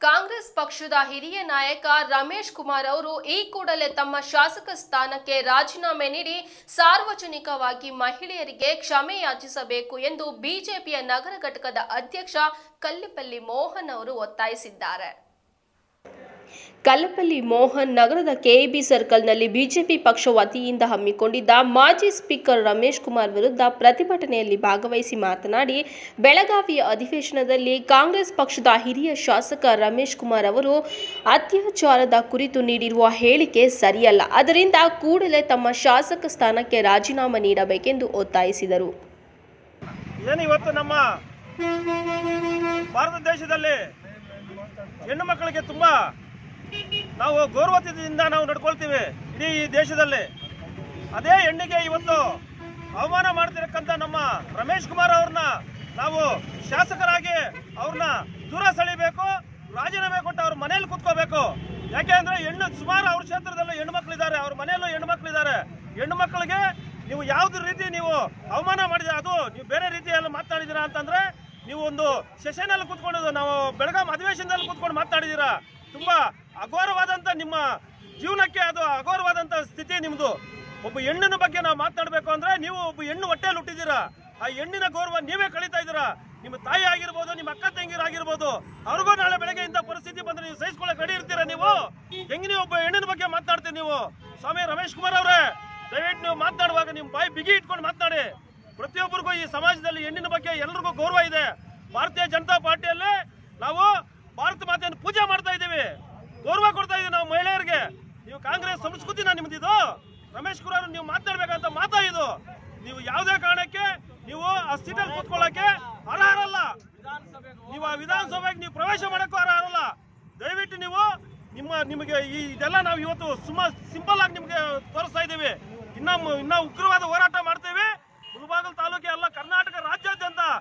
ಕಾಂಗ್ರೆಸ್ ಪಕ್ಷದ ಹಿರಿಯ ನಾಯಕ ರಮೇಶ್ ಕುಮಾರ್ ಅವರು ಈ ಕೂಡಲೇ ತಮ್ಮ ಶಾಸಕ ಸ್ಥಾನಕ್ಕೆ ರಾಜೀನಾಮೆ ನೀಡಿ ಸಾರ್ವಜನಿಕವಾಗಿ ಮಹಿಳೆಯರಿಗೆ ಕ್ಷಮೆ ಯಾಚಿಸಬೇಕು ಎಂದು ಬಿಜೆಪಿಯ ನಗರ ಘಟಕದ ಅಧ್ಯಕ್ಷ ಕಲ್ಲಿಪಲ್ಲಿ ಮೋಹನ್ ಅವರು ಒತ್ತಾಯಿಸಿದ್ದಾರೆ ಕಲ್ಲಪಲ್ಲಿ ಮೋಹನ್ ನಗರದ ಕೆಇಬಿ ಸರ್ಕಲ್ನಲ್ಲಿ ಬಿಜೆಪಿ ಪಕ್ಷ ವತಿಯಿಂದ ಹಮ್ಮಿಕೊಂಡಿದ್ದ ಮಾಜಿ ಸ್ಪೀಕರ್ ರಮೇಶ್ ಕುಮಾರ್ ವಿರುದ್ಧ ಪ್ರತಿಭಟನೆಯಲ್ಲಿ ಭಾಗವಹಿಸಿ ಮಾತನಾಡಿ ಬೆಳಗಾವಿಯ ಅಧಿವೇಶನದಲ್ಲಿ ಕಾಂಗ್ರೆಸ್ ಪಕ್ಷದ ಹಿರಿಯ ಶಾಸಕ ರಮೇಶ್ ಕುಮಾರ್ ಅವರು ಅತ್ಯಾಚಾರದ ಕುರಿತು ನೀಡಿರುವ ಹೇಳಿಕೆ ಸರಿಯಲ್ಲ ಅದರಿಂದ ಕೂಡಲೇ ತಮ್ಮ ಶಾಸಕ ಸ್ಥಾನಕ್ಕೆ ರಾಜೀನಾಮೆ ನೀಡಬೇಕೆಂದು ಒತ್ತಾಯಿಸಿದರು ಏನು ಇವತ್ತು ನಮ್ಮ ಭಾರತ ದೇಶದಲ್ಲಿ ಹೆಣ್ಣು ಮಕ್ಕಳಿಗೆ ತುಂಬಾ ನಾವು ಗೌರವದಿಂದ ನಾವು ನಡ್ಕೊಳ್ತೀವಿ ಇಡೀ ಈ ದೇಶದಲ್ಲಿ ಅದೇ ಹೆಣ್ಣಿಗೆ ಇವತ್ತು ಅವಮಾನ ಮಾಡ್ತಿರಕ್ಕಂತ ನಮ್ಮ ರಮೇಶ್ ಕುಮಾರ್ ಅವ್ರನ್ನ ನಾವು ಶಾಸಕರಾಗಿ ಅವ್ರನ್ನ ದೂರ ಸೆಳಿಬೇಕು ರಾಜೀನಾಮೆ ಕೊಟ್ಟು ಅವ್ರ ಮನೇಲಿ ಕುತ್ಕೋಬೇಕು ಯಾಕೆ ಅಂದ್ರೆ ಹೆಣ್ಣು ಸುಮಾರು ಅವ್ರ ಕ್ಷೇತ್ರದಲ್ಲೂ ಹೆಣ್ಣು ಮಕ್ಕಳಿದ್ದಾರೆ ಅವ್ರ ಮನೆಯಲ್ಲೂ ಹೆಣ್ಣು ಮಕ್ಕಳಿದ್ದಾರೆ ಹೆಣ್ಣು ಮಕ್ಕಳಿಗೆ ನೀವು ಯಾವ್ದು ರೀತಿ ನೀವು ಅವಮಾನ ಮಾಡಿದ್ರೆ ಅದು ನೀವು ಬೇರೆ ರೀತಿಯಲ್ಲಿ ಮಾತನಾಡಿದ್ದೀರಾ ಅಂತಂದ್ರೆ ನೀವು ಒಂದು ಸೆಷನಲ್ಲಿ ಕುತ್ಕೊಂಡು ನಾವು ಬೆಳಗಾಂ ಅಧಿವೇಶನದಲ್ಲಿ ಕುತ್ಕೊಂಡು ಮಾತನಾಡಿದ್ದೀರಾ ತುಂಬಾ ಅಘೋರವಾದಂತ ನಿಮ್ಮ ಜೀವನಕ್ಕೆ ಅದು ಅಘೋರವಾದಂತ ಸ್ಥಿತಿ ನಿಮ್ದು ಒಬ್ಬ ಹೆಣ್ಣಿನ ಬಗ್ಗೆ ನಾವು ಮಾತನಾಡಬೇಕು ಅಂದ್ರೆ ನೀವು ಒಬ್ಬ ಹೆಣ್ಣು ಹೊಟ್ಟೆಯಲ್ಲಿ ಹುಟ್ಟಿದ್ದೀರಾ ಆ ಹೆಣ್ಣಿನ ಗೌರವ ನೀವೇ ಕಳೀತಾ ಇದ್ದೀರಾ ನಿಮ್ಮ ತಾಯಿ ಆಗಿರ್ಬೋದು ನಿಮ್ಮ ಅಕ್ಕ ತಂಗಿರಾಗಿರ್ಬೋದು ಅವ್ರಿಗೂ ನಾಳೆ ಬೆಳಗ್ಗೆ ಇಂಥ ಪರಿಸ್ಥಿತಿ ಬಂದ್ರೆ ನೀವು ಸಹಿಸ್ಕೊಳ್ಳಕ್ ರೆಡಿ ಇರ್ತೀರಾ ನೀವು ಹೆಂಗ್ ನೀವು ಒಬ್ಬ ಹೆಣ್ಣಿನ ಬಗ್ಗೆ ಮಾತನಾಡ್ತೀರಿ ನೀವು ಸ್ವಾಮಿ ರಮೇಶ್ ಕುಮಾರ್ ಅವರೇ ದಯವಿಟ್ಟು ನೀವು ಮಾತನಾಡುವಾಗ ನಿಮ್ಮ ಬಾಯಿ ಬಿಗಿ ಇಟ್ಕೊಂಡು ಮಾತನಾಡಿ ಪ್ರತಿಯೊಬ್ಬರಿಗೂ ಈ ಸಮಾಜದಲ್ಲಿ ಹೆಣ್ಣಿನ ಬಗ್ಗೆ ಎಲ್ರಿಗೂ ಗೌರವ ಇದೆ ಭಾರತೀಯ ಜನತಾ ಪಾರ್ಟಿಯಲ್ಲಿ ನಾವು ಭಾರತ ಮಾತೆಯನ್ನು ಪೂಜೆ ಮಾಡ್ತಾ ಇದ್ದೀವಿ ಗೌರವ ಕೊಡ್ತಾ ಇದೀವಿ ನಾವು ಮಹಿಳೆಯರಿಗೆ ನೀವು ಕಾಂಗ್ರೆಸ್ ಸಂಸ್ಕೃತಿನ ನಿಮ್ದಿದು ರಮೇಶ್ ಕುಮಾರ್ ನೀವು ಮಾತಾಡ್ಬೇಕಂತ ಮಾತಾ ಇದು ನೀವು ಯಾವುದೇ ಕಾರಣಕ್ಕೆ ನೀವು ಆ ಸೀಟಲ್ಲಿ ಕೂತ್ಕೊಳ್ಳಕ್ಕೆ ಅರ್ಹರಲ್ಲ ನೀವು ಆ ವಿಧಾನಸಭೆಗೆ ನೀವು ಪ್ರವೇಶ ಮಾಡಕ್ಕೂ ಅರ್ಹರಲ್ಲ ದಯವಿಟ್ಟು ನೀವು ನಿಮ್ಮ ನಿಮಗೆ ಈ ಇದೆಲ್ಲ ನಾವು ಇವತ್ತು ಸುಮ್ಮ ಸಿಂಪಲ್ ಆಗಿ ನಿಮಗೆ ತೋರಿಸ್ತಾ ಇದ್ದೀವಿ ಇನ್ನ ಮು- ಇನ್ನ ಉಗ್ರವಾದ ಹೋರಾಟ ಮಾಡ್ತೇವೆ ಮುಳಬಾಗಲ್ ತಾಲೂಕೆ ಅಲ್ಲ ಕರ್ನಾಟಕ ರಾಜ್ಯಾದ್ಯಂತ